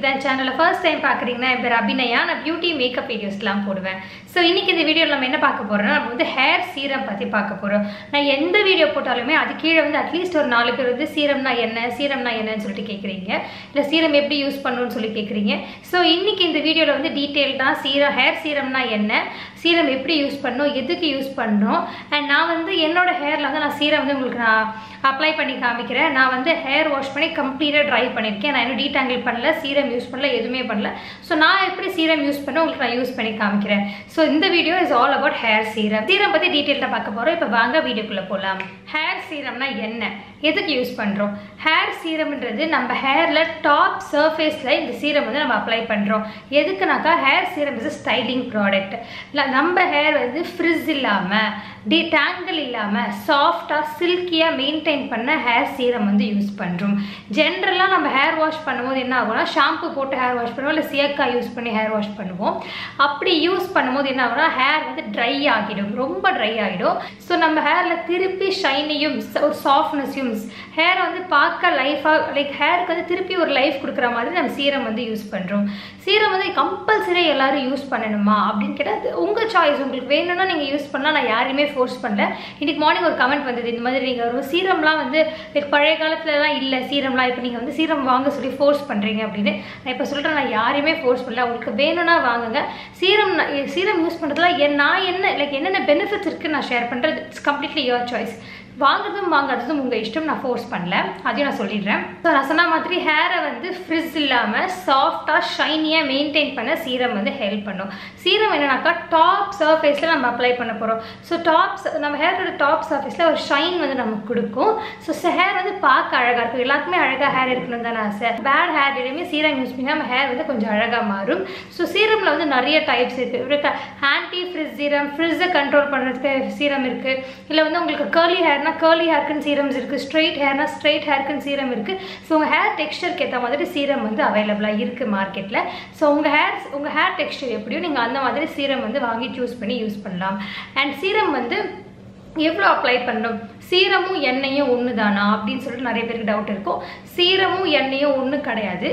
இப்போ என் சேனலில் first time பார்க்குறீங்கன்னா என் பேர் அபிநயா நான் பியூட்டி மேக்கப் வீடியோஸ்லாம் போடுவேன் ஸோ இன்னைக்கு இந்த வீடியோவில் நம்ம என்ன பார்க்க போகிறோம்னா நம்ம வந்து ஹேர் சீரம் பற்றி பார்க்க போகிறோம் நான் எந்த வீடியோ போட்டாலுமே அது கீழே வந்து அட்லீஸ்ட் ஒரு நாலு பேர் வந்து சீரம்னா என்ன சீரம்னா என்னன்னு சொல்லிட்டு கேட்குறீங்க இல்லை சீரம் எப்படி யூஸ் பண்ணணும்னு சொல்லி கேட்குறீங்க ஸோ இன்னைக்கு இந்த வீடியோவில் வந்து டீட்டெயில்டாக சீரம் ஹேர் சீரம்னா என்ன சீரம் எப்படி யூஸ் பண்ணணும் எதுக்கு யூஸ் பண்ணணும் அண்ட் நான் வந்து என்னோட ஹேரில் வந்து நான் சீரம் வந்து உங்களுக்கு நான் அப்ளை பண்ணி காமிக்கிறேன் நான் வந்து ஹேர் வாஷ் பண்ணி கம்ப்ளீட்டாக ட்ரை பண்ணியிருக்கேன் நான் இன்னும் டீடாங்கிள் பண்ணல சீரம் யூஸ் பண்ணல எதுவுமே பண்ணல ஸோ நான் எப்படி சீரம் யூஸ் பண்ண உங்களுக்கு நான் யூஸ் பண்ணி காமிக்கிறேன் ஸோ இந்த video is all about hair serum serum பற்றி டீட்டெயில்டாக பார்க்க போகிறோம் இப்போ வாங்க வீடியோக்குள்ளே போகலாம் ஹேர் சீரம்னா என்ன எதுக்கு யூஸ் பண்ணுறோம் ஹேர் சீரம்ன்றது நம்ம ஹேரில் டாப் சர்ஃபேஸில் இந்த சீரம் வந்து நம்ம அப்ளை பண்ணுறோம் எதுக்குனாக்கா hair serum is styling product இல்லை நம்ம ஹேர் வந்து ஃப்ரிஸ் இல்லாமல் டி டேங்கிள் இல்லாமல் சாஃப்டாக சில்கியாக மெயின்டைன் பண்ண ஹேர் சீரம் வந்து யூஸ் பண்ணுறோம் ஜென்ரலாக நம்ம ஹேர் வாஷ் பண்ணும்போது என்ன ஆகும்னா ஷாம்பு போட்டு ஹேர் வாஷ் பண்ணுவோம் இல்லை சியக்காய் யூஸ் பண்ணி ஹேர் வாஷ் பண்ணுவோம் அப்படி யூஸ் பண்ணும்போது என்ன ஆகும்னா ஹேர் வந்து ட்ரை ஆகிடும் ரொம்ப ட்ரை ஆகிடும் ஸோ நம்ம ஹேரில் திருப்பி ஷைனியும் ஒரு சாஃப்ட்னஸையும் ஹேரை வந்து பார்க்க லைஃபாக லைக் ஹேருக்கு வந்து திருப்பி ஒரு லைஃப் கொடுக்குற மாதிரி நம்ம சீரம் வந்து யூஸ் பண்ணுறோம் சீரம் வந்து கம்பல்சரியாக எல்லாரும் யூஸ் பண்ணணுமா அப்படின்னு கேட்டால் உங்கள் சாய்ஸ் உங்களுக்கு வேணும்னா நீங்கள் யூஸ் பண்ணலாம் நான் யாரையுமே ஃபோர்ஸ் பண்ணல இன்றைக்கி மார்னிங் ஒரு கமெண்ட் வந்தது இந்த மாதிரி நீங்கள் ஒரு சீரம்லாம் வந்து like பழைய காலத்துலலாம் இல்லை சீரம்லாம் இப்போ நீங்கள் வந்து சீரம் வாங்க சொல்லி ஃபோர்ஸ் பண்ணுறீங்க அப்படின்னு நான் இப்போ சொல்கிறேன் நான் யாரையுமே ஃபோர்ஸ் பண்ணல உங்களுக்கு வேணும்னா வாங்குங்க சீரம் நான் சீரம் யூஸ் பண்ணுறதுல என் நான் என்ன லைக் என்னென்ன பெனிஃபிட்ஸ் இருக்குன்னு நான் ஷேர் பண்ணுறது இட்ஸ் கம்ப்ளீட்லி யுவர் சாய்ஸ் வாங்குறதும் வாங்காததும் உங்கள் இஷ்டம் நான் ஃபோர்ஸ் பண்ணல அதையும் நான் சொல்லிடுறேன் ஸோ நான் சொன்ன மாதிரி ஹேரை வந்து ஃப்ரிஸ் இல்லாமல் சாஃப்டாக ஷைனியாக மெயின்டைன் பண்ண சீரம் வந்து ஹெல்ப் பண்ணும் சீரம் என்னன்னாக்கா டாப் சர்ஃபேஸில் நம்ம அப்ளை பண்ண போகிறோம் ஸோ டாப் நம்ம ஹேரோட டாப் சர்ஃபேஸில் ஒரு ஷைன் வந்து நமக்கு கொடுக்கும் ஸோ ஹேர் வந்து பார்க்க அழகாக இருக்கும் எல்லாருக்குமே அழகாக ஹேர் இருக்கணும் தானே ஆசை பேட் ஹேர் எதுவுமே சீரம் யூஸ் பண்ணி நம்ம ஹேர் வந்து கொஞ்சம் அழகாக மாறும் ஸோ சீரமில் வந்து நிறைய டைப்ஸ் இருக்குது ஆன்டி ஃப்ரிஸ் சீரம் ஃப்ரிட்ஸை கண்ட்ரோல் பண்ணுறதுக்கு சீரம் இருக்குது இல்லை வந்து உங்களுக்கு கேர்லி ஹேர் ஹேர்னா கேர்லி ஹேர்க்குன்னு சீரம்ஸ் இருக்குது ஸ்ட்ரெயிட் ஹேர்னா ஸ்ட்ரெயிட் ஹேர்க்குன்னு சீரம் இருக்குது ஸோ உங்கள் ஹேர் டெக்ஸ்டருக்கு ஏற்ற மாதிரி சீரம் வந்து அவைலபிளாக இருக்குது மார்க்கெட்டில் ஸோ உங்கள் ஹேர் உங்கள் ஹேர் டெக்ஸ்டர் எப்படியோ நீங்கள் அந்த மாதிரி சீரம் வந்து வாங்கி சூஸ் பண்ணி யூஸ் பண்ணலாம் அண்ட் சீரம் வந்து எவ்வளோ அப்ளை பண்ணணும் சீரமும் எண்ணெயும் ஒன்று தானா அப்படின்னு சொல்லிட்டு நிறைய பேருக்கு டவுட் இருக்கும் சீரமும் எண்ணெயும் ஒன்று கிடையாது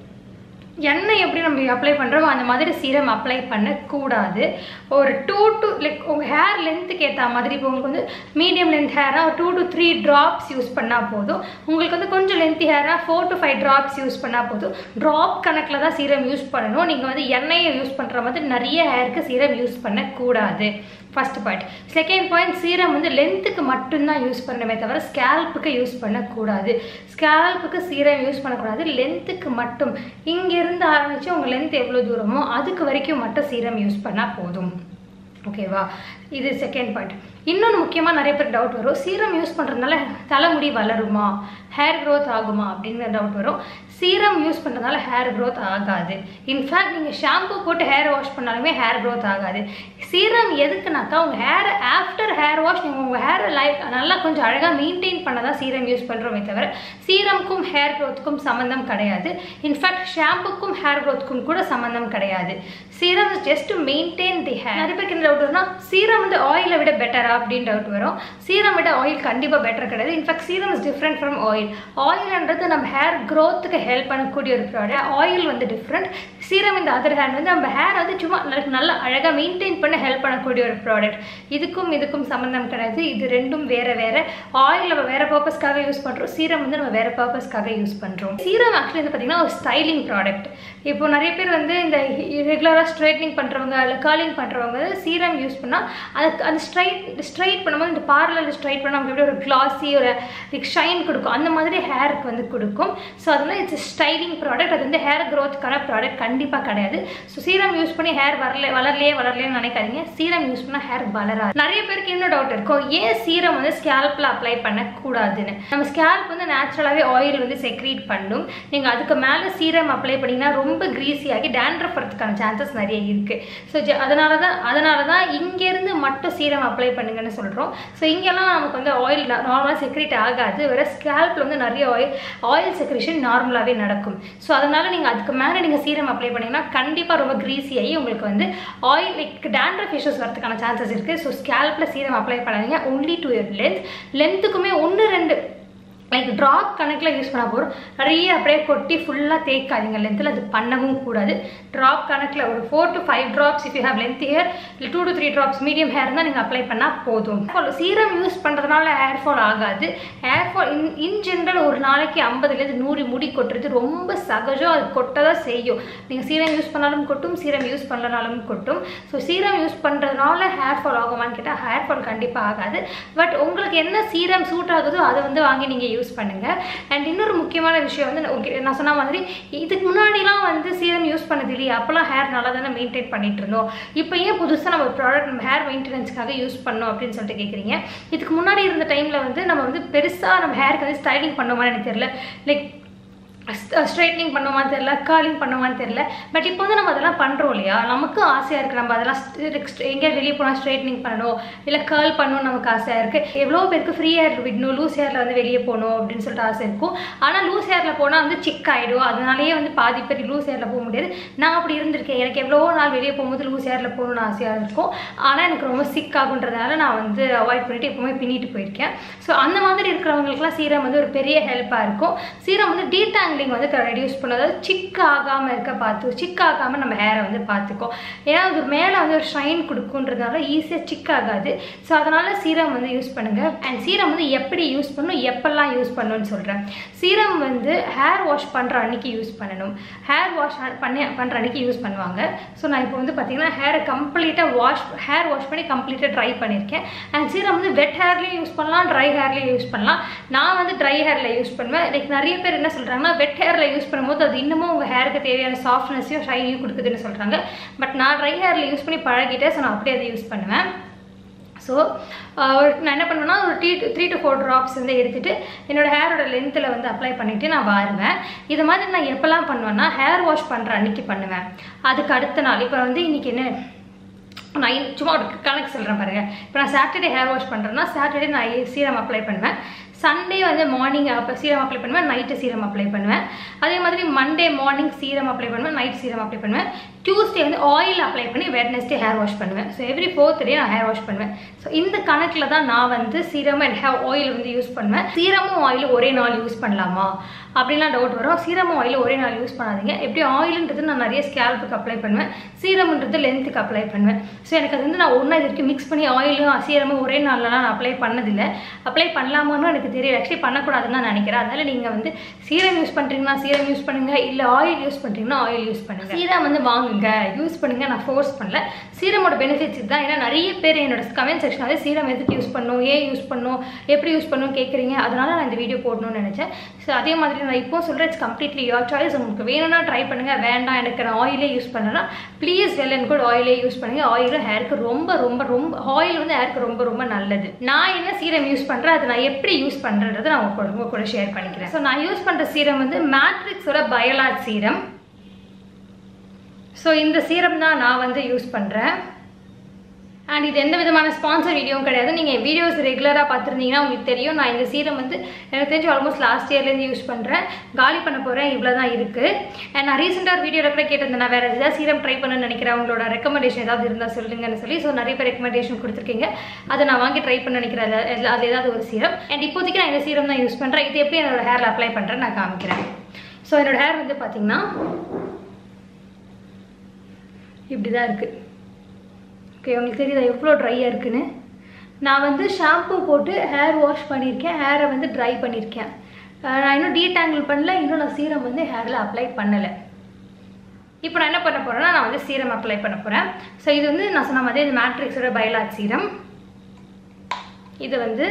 எண்ணெய் எப்படி நம்ம அப்ளை பண்ணுறோமோ அந்த மாதிரி சீரம் அப்ளை பண்ணக்கூடாது ஒரு டூ டு லைக் உங்கள் ஹேர் லென்த்துக்கு ஏற்ற மாதிரி இப்போ உங்களுக்கு வந்து மீடியம் லென்த் ஹேராக ஒரு two to three drops use பண்ணால் போதும் உங்களுக்கு வந்து கொஞ்சம் லென்த்தி ஹேராக four to five drops use பண்ணால் போதும் ட்ராப் கணக்கில் தான் சீரம் யூஸ் பண்ணணும் நீங்கள் வந்து எண்ணெயை யூஸ் பண்ணுற மாதிரி நிறைய ஹேருக்கு சீரம் யூஸ் பண்ணக்கூடாது first point second point serum வந்து லென்த்துக்கு மட்டும்தான் யூஸ் பண்ணணுமே தவிர ஸ்கேல்ப்புக்கு யூஸ் பண்ணக்கூடாது ஸ்கேல்ப்புக்கு சீரம் யூஸ் பண்ணக்கூடாது லென்த்துக்கு மட்டும் இங்கேருந்து ஆரம்பித்து உங்கள் லென்த் எவ்வளோ தூரமோ அதுக்கு வரைக்கும் மட்டும் சீரம் யூஸ் பண்ணால் போதும் ஓகேவா இது செகண்ட் பாயிண்ட் இன்னொன்று முக்கியமாக நிறைய பேர் டவுட் வரும் சீரம் யூஸ் பண்ணுறதுனால தலைமுடி வளருமா ஹேர் க்ரோத் ஆகுமா அப்படிங்கிற டவுட் வரும் சீரம் யூஸ் பண்ணுறதுனால ஹேர் க்ரோத் ஆகாது இன்ஃபேக்ட் நீங்கள் ஷாம்பு போட்டு ஹேர் வாஷ் பண்ணாலுமே ஹேர் க்ரோத் ஆகாது சீரம் எதுக்குனாக்கா உங்கள் ஹேர் ஆஃப்டர் ஹேர் வாஷ் நீங்கள் உங்கள் ஹேரை லைஃப் நல்லா கொஞ்சம் அழகாக மெயின்டைன் பண்ண தான் சீரம் யூஸ் பண்ணுறோமே தவிர சீரம்க்கும் ஹேர் க்ரோத்துக்கும் சம்மந்தம் கிடையாது இன்ஃபேக்ட் ஷாம்புக்கும் ஹேர் க்ரோத்துக்கும் கூட சம்மந்தம் கிடையாது serum is just to maintain the hair நிறைய பேருக்கு என்ன டவுட் வரும்னா சீரம் வந்து ஆயிலை விட பெட்டரா அப்படின்னு டவுட் வரும் சீரம் விட ஆயில் கண்டிப்பாக பெட்டர் கிடையாது in fact serum is different from oil ஆயில்ன்றது நம்ம ஹேர் க்ரோத்துக்கு ஹெல்ப் பண்ணக்கூடிய ஒரு ப்ராடக்ட் ஆயில் வந்து டிஃப்ரெண்ட் சீரம் இந்த அதர் ஹேண்ட் வந்து நம்ம ஹேர் வந்து சும்மா நல்லா அழகாக மெயின்டைன் பண்ண ஹெல்ப் பண்ணக்கூடிய ஒரு ப்ராடக்ட் இதுக்கும் இதுக்கும் சம்மந்தம் கிடையாது இது ரெண்டும் வேற வேற ஆயில் நம்ம வேற பர்பஸ்க்காக யூஸ் பண்ணுறோம் சீரம் வந்து நம்ம வேற பர்பஸ்க்காக யூஸ் பண்ணுறோம் சீரம் ஆக்சுவலி வந்து பார்த்தீங்கன்னா ஒரு ஸ்டைலிங் ப்ராடக்ட் இப்போ நிறைய பேர் வந்து இந்த ரெகுலராக ஸ்ட்ரைட்னிங் பண்ணுறவங்க இல்லை காலிங் பண்ணுறவங்க சீரம் யூஸ் பண்ணால் அதுக்கு அந்த ஸ்ட்ரைட் ஸ்ட்ரைட் பண்ணும்போது இந்த பார்லரில் ஸ்ட்ரைட் பண்ணால் நமக்கு எப்படி ஒரு கிளாஸி ஒரு ஷைன் கொடுக்கும் அந்த மாதிரி ஹேருக்கு வந்து கொடுக்கும் ஸோ அதெல்லாம் இட்ஸ் ஸ்டைலிங் ப்ராடக்ட் அது வந்து ஹேர் க்ரோத்துக்கான ப்ராடக்ட் கண்டிப்பாக கிடையாது ஸோ சீரம் யூஸ் பண்ணி ஹேர் வரல வளரலையே வளரலையேன்னு நினைக்காதீங்க சீரம் யூஸ் பண்ணால் ஹேர் வளராது நிறைய பேருக்கு இன்னும் டவுட் இருக்கும் ஏன் சீரம் வந்து ஸ்கேல்பில் அப்ளை பண்ணக்கூடாதுன்னு நம்ம ஸ்கேல்ப் வந்து நேச்சுரலாகவே ஆயில் வந்து செக்ரீட் பண்ணும் நீங்கள் அதுக்கு மேலே சீரம் அப்ளை பண்ணிங்கன்னா ரொம்ப க்ரீஸியாகி டேண்ட்ரஃப் வரதுக்கான சான்சஸ் நிறைய இருக்குது ஸோ அதனால தான் அதனால தான் இங்கேருந்து மட்டும் சீரம் அப்ளை பண்ணுங்கன்னு சொல்கிறோம் ஸோ இங்கெல்லாம் நமக்கு வந்து ஆயில் நார்மலாக செக்ரீட் ஆகாது வேறு ஸ்கேல்பில் வந்து நிறைய ஆயில் ஆயில் செக்ரேஷன் நார்மலாகவே நடக்கும் ஸோ அதனால் நீங்கள் அதுக்கு மேலே நீங்கள் சீரம் அப்ளை பண்ணிங்கன்னா கண்டிப்பாக ரொம்ப க்ரீஸி ஆகி உங்களுக்கு வந்து ஆயில் லைக் டேண்ட்ரஃப் இஷ்யூஸ் வரதுக்கான சான்சஸ் இருக்குது ஸோ ஸ்கேல்பில் சீரம் அப்ளை பண்ணாதீங்க ஒன்லி டு இயர் லென்த் லென்த்துக்குமே ஒன்று ரெண்டு லைக் ட்ராப் கணக்கில் யூஸ் பண்ண போகிறோம் நிறைய அப்படியே கொட்டி ஃபுல்லாக தேய்க்காதீங்க லென்த்தில் அது பண்ணவும் கூடாது ட்ராப் கணக்கில் ஒரு four to five drops if you have length hair இல்லை two to three drops medium hair தான் நீங்கள் அப்ளை பண்ணால் போதும் சீரம் யூஸ் பண்ணுறதுனால ஹேர் ஃபால் ஆகாது hair fall in in general ஒரு நாளைக்கு ஐம்பதுலேருந்து நூறு முடி கொட்டுறது ரொம்ப சகஜம் அது கொட்ட தான் செய்யும் நீங்கள் சீரம் யூஸ் பண்ணாலும் கொட்டும் சீரம் யூஸ் பண்ணலனாலும் கொட்டும் ஸோ சீரம் யூஸ் பண்ணுறதுனால ஹேர் ஃபால் ஆகுமான்னு கேட்டால் ஹேர் ஃபால் கண்டிப்பாக ஆகாது பட் உங்களுக்கு என்ன சீரம் சூட் ஆகுதோ அதை வந்து வாங்கி நீங்கள் யூஸ் பண்ணுங்கள் அண்ட் இன்னொரு முக்கியமான விஷயம் வந்து ஓகே நான் சொன்ன மாதிரி இதுக்கு முன்னாடிலாம் வந்து சீரம் யூஸ் பண்ணது இல்லையா அப்போல்லாம் ஹேர் நல்லா தானே மெயின்டைன் பண்ணிட்டு இருந்தோம் இப்போ ஏன் புதுசாக நம்ம ப்ராடக்ட் நம்ம ஹேர் மெயின்டெனன்ஸ்க்காக யூஸ் பண்ணோம் அப்படின்னு சொல்லிட்டு கேட்குறீங்க இதுக்கு முன்னாடி இருந்த டைமில் வந்து நம்ம வந்து பெருசாக நம்ம ஹேருக்கு வந்து ஸ்டைலிங் பண்ணோமான்னு எனக்கு தெரியல லைக் ஸ்ட்ரைட்னிங் பண்ணுவோமான்னு தெரில கர்லிங் பண்ணுவோமான்னு தெரில பட் இப்போ வந்து நம்ம அதெல்லாம் பண்ணுறோம் இல்லையா நமக்கு ஆசையாக இருக்குது நம்ம அதெல்லாம் எங்கேயா வெளியே போனால் ஸ்ட்ரைட்னிங் பண்ணணும் இல்லை கர்ல் பண்ணணும் நமக்கு ஆசையாக இருக்குது எவ்வளோ பேருக்கு ஃப்ரீ ஹேர் விடணும் லூஸ் ஹேரில் வந்து வெளியே போகணும் அப்படின்னு சொல்லிட்டு ஆசை இருக்கும் ஆனால் லூஸ் ஹேரில் போனால் வந்து சிக் ஆகிடும் அதனாலேயே வந்து பாதி பேர் லூஸ் ஹேரில் போக முடியாது நான் அப்படி இருந்திருக்கேன் எனக்கு எவ்வளோ நாள் வெளியே போகும்போது லூஸ் ஹேரில் போகணும்னு ஆசையாக இருக்கும் ஆனால் எனக்கு ரொம்ப சிக் ஆகுன்றதுனால நான் வந்து அவாய்ட் பண்ணிட்டு எப்பவுமே பின்னிட்டு போயிருக்கேன் ஸோ அந்த மாதிரி இருக்கிறவங்களுக்குலாம் சீரம் வந்து ஒரு பெரிய ஹெல்ப்பாக இருக்கும் சீரம் வந்து டீடாங் டேங்கிளிங் வந்து ரெடியூஸ் பண்ணும் அதாவது சிக் ஆகாமல் இருக்க பார்த்து சிக் ஆகாமல் நம்ம ஹேரை வந்து பார்த்துக்கோ ஏன்னா அது மேலே வந்து ஒரு ஷைன் கொடுக்குன்றதுனால ஈஸியாக சிக் ஆகாது ஸோ அதனால் சீரம் வந்து யூஸ் பண்ணுங்கள் அண்ட் சீரம் வந்து எப்படி யூஸ் பண்ணணும் எப்பெல்லாம் யூஸ் பண்ணணும்னு சொல்கிறேன் சீரம் வந்து ஹேர் வாஷ் பண்ணுற அன்னைக்கு யூஸ் பண்ணணும் ஹேர் வாஷ் பண்ணி பண்ணுற அன்னைக்கு யூஸ் பண்ணுவாங்க ஸோ நான் இப்போ வந்து பார்த்தீங்கன்னா ஹேரை கம்ப்ளீட்டாக வாஷ் ஹேர் வாஷ் பண்ணி கம்ப்ளீட்டாக ட்ரை பண்ணியிருக்கேன் அண்ட் சீரம் வந்து வெட் ஹேர்லேயும் யூஸ் பண்ணலாம் ட்ரை ஹேர்லேயும் யூஸ் பண்ணலாம் நான் வந்து ட்ரை ஹேரில் யூஸ் பண்ணுவேன் லைக் நிறைய பேர் என்ன சொல்கிறாங்கன்னா வெட் ஹேரில் யூஸ் பண்ணும்போது அது இன்னமும் உங்கள் ஹேருக்கு தேவையான சாஃப்ட்னஸையும் ஷைனியும் கொடுக்குதுன்னு சொல்கிறாங்க பட் நான் ட்ரை ஹேரில் யூஸ் பண்ணி பழகிட்டேன் ஸோ நான் அப்படியே அதை யூஸ் பண்ணுவேன் ஸோ நான் என்ன பண்ணுவேன்னா ஒரு three three to four drops வந்து எடுத்துகிட்டு என்னோடய ஹேரோட லென்த்தில் வந்து அப்ளை பண்ணிவிட்டு நான் வாருவேன் இது மாதிரி நான் எப்போல்லாம் பண்ணுவேன்னா ஹேர் வாஷ் பண்ணுற அன்னைக்கு பண்ணுவேன் அதுக்கு அடுத்த நாள் இப்போ வந்து இன்றைக்கி என்ன நான் சும்மா ஒரு கணக்கு சொல்கிறேன் பாருங்கள் இப்போ நான் சாட்டர்டே ஹேர் வாஷ் பண்ணுறேன்னா சாட்டர்டே நான் சீரம் அப்ளை பண்ணுவேன் சண்டே வந்து மார்னிங் அப்போ சீரம் அப்ளை பண்ணுவேன் நைட்டு சீரம் அப்ளை பண்ணுவேன் அதே மாதிரி மண்டே மார்னிங் சீரம் அப்ளை பண்ணுவேன் நைட் சீரம் அப்ளை பண்ணுவேன் டியூஸ்டே வந்து ஆயில் அப்ளை பண்ணி வெட்னஸ்டே ஹேர் வாஷ் பண்ணுவேன் ஸோ எவ்ரி ஃபோர்த் டே நான் ஹேர் வாஷ் பண்ணுவேன் ஸோ இந்த கணக்கில் தான் நான் வந்து சீரம் அண்ட் ஹேர் ஆயில் வந்து யூஸ் பண்ணுவேன் சீரமும் ஆயிலும் ஒரே நாள் யூஸ் பண்ணலாமா அப்படின்லாம் டவுட் வரும் சீரமும் ஆயில் ஒரே நாள் யூஸ் பண்ணாதீங்க எப்படி ஆயிலுன்றது நான் நிறைய ஸ்கேல்புக்கு அப்ளை பண்ணுவேன் சீரம்ன்றது லென்த்துக்கு அப்ளை பண்ணுவேன் ஸோ எனக்கு அது வந்து நான் ஒன்றா இது வரைக்கும் மிக்ஸ் பண்ணி ஆயிலும் சீரமும் ஒரே நாள்லாம் நான் அப்ளை பண்ணதில்லை அப்ளை பண்ணலாமான்னு எனக்கு தெரியல ஆக்சுவலி பண்ணக்கூடாதுன்னு தான் நினைக்கிறேன் அதனால நீங்கள் வந்து சீரம் யூஸ் பண்ணுறீங்கன்னா சீரம் யூஸ் பண்ணுங்க இல்லை ஆயில் யூஸ் பண்ணுறீங்கன்னா ஆயில் யூஸ் பண்ணுங்க சீரம் வந்து வாங்குங்க யூஸ் பண்ணுங்க நான் ஃபோர்ஸ் பண்ணல சீரமோட பெனிஃபிட்ஸ் இதுதான் ஏன்னா நிறைய பேர் என்னோட கமெண்ட் செக்ஷன் வந்து சீரம் எதுக்கு யூஸ் பண்ணணும் ஏன் யூஸ் பண்ணணும் எப்படி யூஸ் பண்ணணும் கேட்குறீங்க அதனால நான் இந்த வீடியோ போடணும்னு நினச்சேன் ஸோ அதே மாதிரி நான் இப்போ சொல்கிறேன் இட்ஸ் கம்ப்ளீட்லி யோர் சாய்ஸ் உங்களுக்கு வேணும்னா ட்ரை பண்ணுங்க வேண்டாம் எனக்கு நான் ஆயிலே யூஸ் பண்ணேன்னா ப்ளீஸ் வெல் அண்ட் குட் ஆயிலே யூஸ் பண்ணுங்க ஆயிலும் ஹேருக்கு ரொம்ப ரொம்ப ரொம்ப ஆயில் வந்து ஹேருக்கு ரொம்ப ரொம்ப நல்லது நான் என்ன சீரம் யூஸ் பண்ணுறேன் அதை நான் எப்படி யூஸ் பண்ணுறதை நான் உங்க கூட உங்க கூட ஷேர் பண்ணிக்கிறேன் ஸோ நான் யூஸ் பண்ணுற சீரம் வந்து மேட்ரிக்ஸோட பயோலாட் சீரம் ஸோ இந்த சீரம் தான் நான் வந்து யூஸ் பண்ணுறேன் அண்ட் இது எந்த விதமான ஸ்பான்சர் வீடியோவும் கிடையாது நீங்கள் வீடியோஸ் ரெகுலராக பார்த்துருந்தீங்கன்னா உங்களுக்கு தெரியும் நான் இந்த சீரம் வந்து எனக்கு தெரிஞ்சு ஆல்மோஸ்ட் லாஸ்ட் இயர்லேருந்து யூஸ் பண்ணுறேன் காலி பண்ண போகிறேன் இவ்வளோ தான் இருக்குது அண்ட் நான் ரீசெண்டாக ஒரு வீடியோவில் கூட கேட்டிருந்தேன் நான் வேறு ஏதாவது சீரம் ட்ரை பண்ணணும்னு நினைக்கிறேன் உங்களோட ரெக்கமெண்டேஷன் ஏதாவது இருந்தால் சொல்லுங்கன்னு சொல்லி ஸோ நிறைய பேர் ரெக்கமெண்டேஷன் கொடுத்துருக்கீங்க அதை நான் வாங்கி ட்ரை பண்ண நினைக்கிறேன் அது அது ஏதாவது ஒரு சீரம் அண்ட் இப்போதைக்கு நான் இந்த சீரம் தான் யூஸ் பண்ணுறேன் இது எப்படி என்னோட ஹேரில் அப்ளை பண்ணுறேன் நான் காமிக்கிறேன் ஸோ என்னோட ஹேர் வந்து பார்த்தீங்கன்னா இப்படி தான் இருக்குது ஓகே உங்களுக்கு தெரியுதா எவ்வளோ ட்ரையாக இருக்குன்னு நான் வந்து ஷாம்பு போட்டு ஹேர் வாஷ் பண்ணியிருக்கேன் ஹேரை வந்து ட்ரை பண்ணியிருக்கேன் அஹ் நான் இன்னும் டீடாங்கிள் பண்ணல இன்னும் நான் சீரம் வந்து ஹேரில் அப்ளை பண்ணலை இப்போ நான் என்ன பண்ண போகிறேன்னா நான் வந்து சீரம் அப்ளை பண்ண போகிறேன் ஸோ இது வந்து நான் சொன்ன மாதிரி இது மேட்ரிக்ஸோட பைலாட் சீரம் இது வந்து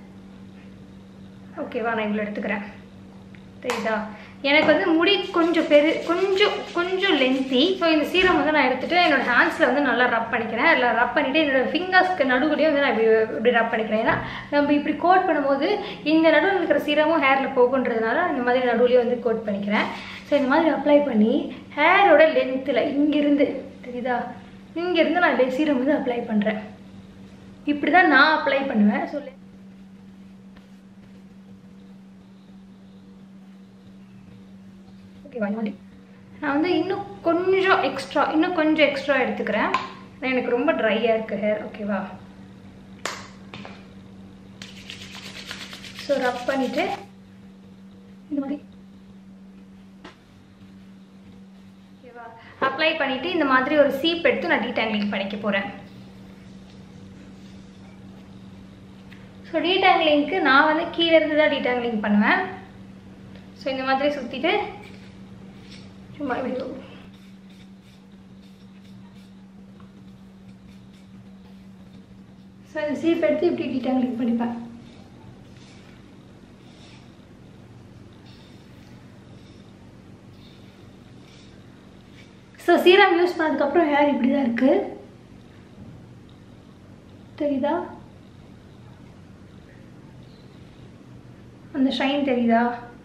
ஓகேவா நான் இவ்வளோ எடுத்துக்கிறேன் தெரியுதா எனக்கு வந்து முடி கொஞ்சம் பெரு கொஞ்சம் கொஞ்சம் லென்த்தி ஸோ இந்த சீரம் வந்து நான் எடுத்துகிட்டு என்னோட ஹேண்ட்ஸில் வந்து நல்லா ரப் பண்ணிக்கிறேன் இல்லை ரப் பண்ணிவிட்டு என்னோட ஃபிங்கர்ஸ்க்கு நடுவுலையும் வந்து நான் இப்படி இப்படி ரப் பண்ணிக்கிறேன் ஏன்னா நம்ம இப்படி கோட் பண்ணும்போது இந்த நடுவில் இருக்கிற சீரமும் ஹேரில் போகுன்றதுனால இந்த மாதிரி நடுவுலையும் வந்து கோட் பண்ணிக்கிறேன் ஸோ இந்த மாதிரி அப்ளை பண்ணி ஹேரோட லென்த்தில் இங்கிருந்து தெரியுதா இங்கேருந்து நான் இந்த சீரம் வந்து அப்ளை பண்ணுறேன் இப்படி தான் நான் அப்ளை பண்ணுவேன் ஸோ ஓகேவா இந்த மாதிரி நான் வந்து இன்னும் கொஞ்சம் எக்ஸ்ட்ரா இன்னும் கொஞ்சம் எக்ஸ்ட்ரா எடுத்துக்கிறேன் ஏன்னா எனக்கு ரொம்ப ட்ரையாக இருக்குது ஹேர் ஓகேவா ஸோ ரப் பண்ணிவிட்டு இந்த மாதிரி ஓகேவா அப்ளை பண்ணிவிட்டு இந்த மாதிரி ஒரு சீப் எடுத்து நான் டீடாங்கிளிங் பண்ணிக்க போகிறேன் ஸோ டீடாங்கிளிங்க்கு நான் வந்து கீழே இருந்து தான் டீடாங்கிளிங் பண்ணுவேன் ஸோ இந்த மாதிரி சுற்றிட்டு சும்மா இப்படி ஸோ இந்த சீப் எடுத்து இப்படி டீடாங்கிளிங் பண்ணிப்பேன் ஸோ சீரம் யூஸ் பண்ணதுக்கப்புறம் ஹேர் இப்படி தான் இருக்குது தெரியுதா அந்த ஷைன் தெரியுதா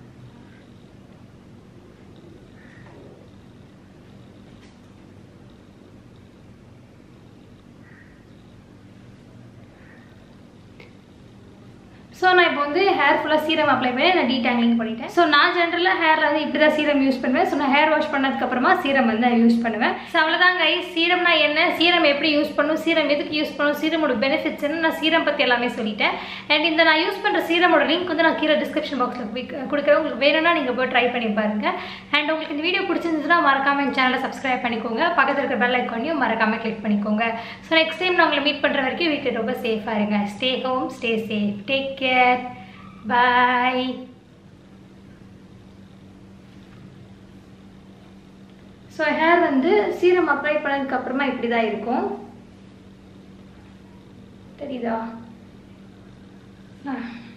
ஸோ நான் இப்போ வந்து ஹேர் ஃபுல்லாக சீரம் அப்ளை பண்ணி நான் டீடாங்கிளிங் பண்ணிட்டேன் ஸோ நான் ஜென்ரலாக ஹேரில் வந்து இப்படி தான் சீரம் யூஸ் பண்ணுவேன் ஸோ நான் ஹேர் வாஷ் பண்ணதுக்கப்புறமா சீரம் வந்து நான் யூஸ் பண்ணுவேன் ஸோ அவ்வளோதான் கைஸ் சீரம்னா என்ன சீரம் எப்படி யூஸ் பண்ணும் சீரம் எதுக்கு யூஸ் பண்ணும் சீரமோட பெனிஃபிட்ஸ் என்ன நான் சீரம் பற்றி எல்லாமே சொல்லிட்டேன் அண்ட் இந்த நான் யூஸ் பண்ணுற சீரமோட லிங்க் வந்து நான் கீழே டிஸ்கிரிப்ஷன் பாக்ஸில் கொடுக்குறேன் உங்களுக்கு வேணும்னா நீங்கள் போய் ட்ரை பண்ணி பாருங்கள் அண்ட் உங்களுக்கு இந்த வீடியோ பிடிச்சிருந்துச்சுன்னா மறக்காம என் சேனலை சப்ஸ்கிரைப் பண்ணிக்கோங்க பக்கத்தில் இருக்கிற பெல் ஐக்கானையும் மறக்காம கிளிக் பண்ணிக்கோங்க ஸோ நெக்ஸ்ட் டைம் நான் உங்களை மீட் பண்ணுற வரைக்கும் வீட்டில் ரொம்ப சேஃபாக இருங்க stay home stay safe take care bye so hair வந்து சீரம் அப்ளை பண்ணதுக்கு அப்புறமா இப்படி தான் இருக்கும் தெரியுதா ஆ